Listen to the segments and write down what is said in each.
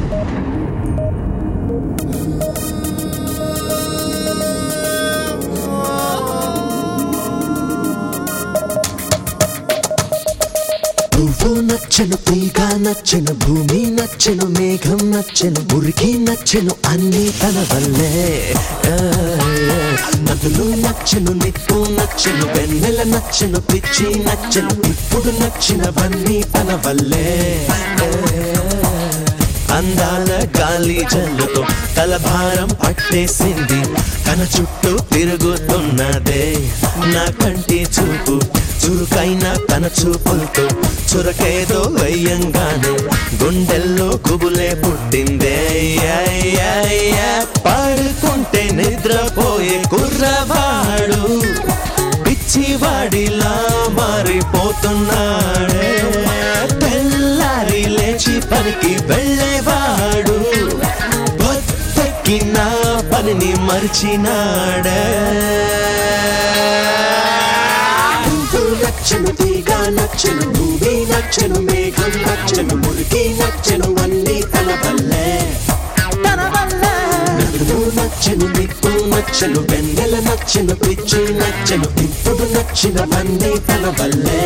పువ్వు నచ్చను తీగ నచ్చను భూమి నచ్చను మేఘం నచ్చను మురికి నచ్చను అన్ని తన వల్లే ఆ, నదులు నచ్చను నిప్పు నచ్చను వెన్నెల నచ్చను పిచ్చి నచ్చను ఇప్పుడు నచ్చినవన్నీ తన వల్లే ఆ, అందాల గాలి జల్లుతో తలభారం పట్టేసింది తన చుట్టూ తిరుగుతున్నదే నా కంటి చూపు చురుకైన తన చూపులతో చురకేదో వెయ్యంగానే గుండెల్లో గుబులే పుట్టిందే యా, యా, యా. పడుకుంటే నిద్రపోయే కుర్రవాడు పిచ్చివాడిలా మారిపోతున్నాడే తెల్లారి లేచి పనికి వెళ్ళేవాడు పొద్దెక్కి నా పనిని మరిచినాడే పువ్వు నచ్చను తీగ నచ్చను భూమి నచ్చను మేఘం నచ్చను మురికి నచ్చను అన్ని తన వల్లే తన వల్లే నదులు నచ్చను నిప్పు నచ్చను వెన్నెల నచ్చను పిచ్చి నచ్చను ఇప్పుడు నచ్చినవన్నీ తన వల్లే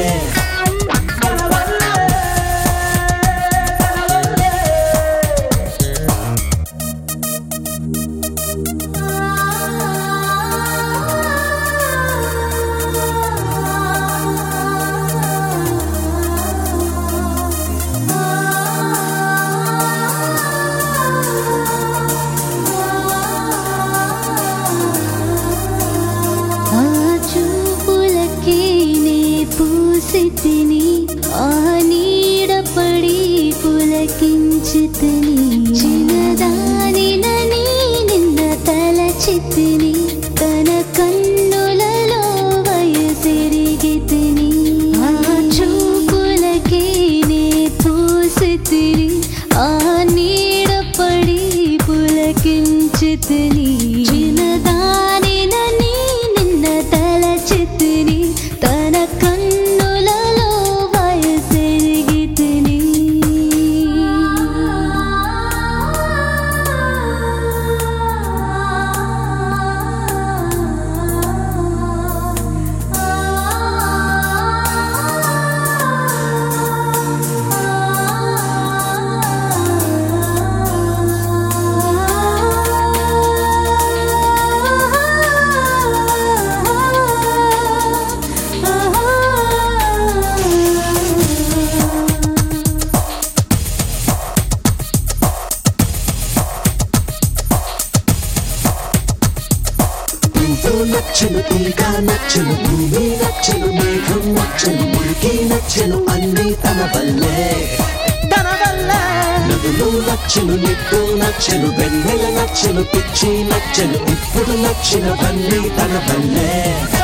ఆ చూపులకే నే పూసితిని ఆ నీడ పడి పులకించితిని చిన్నదానినని నిన్న తలచితిని తన కన్నులలో వయసెరిగితిని ఆ చూపులకే నే పూసితిని ఆ నీడ పడి పులకించితిని చిన్నదానినని నిన్న తలచితిని తన కన్నులలో వయసెరిగితిని పువ్వు నచ్చను తీగ నచ్చను భూమి నచ్చను మేఘం నచ్చను మురికి నచ్చను అన్ని తన వల్లే తన వల్లే నదులు నచ్చను నిప్పు నచ్చను వెన్నెల నచ్చను పిచ్చి నచ్చను ఇప్పుడు నచ్చినవన్నీ తన వల్లే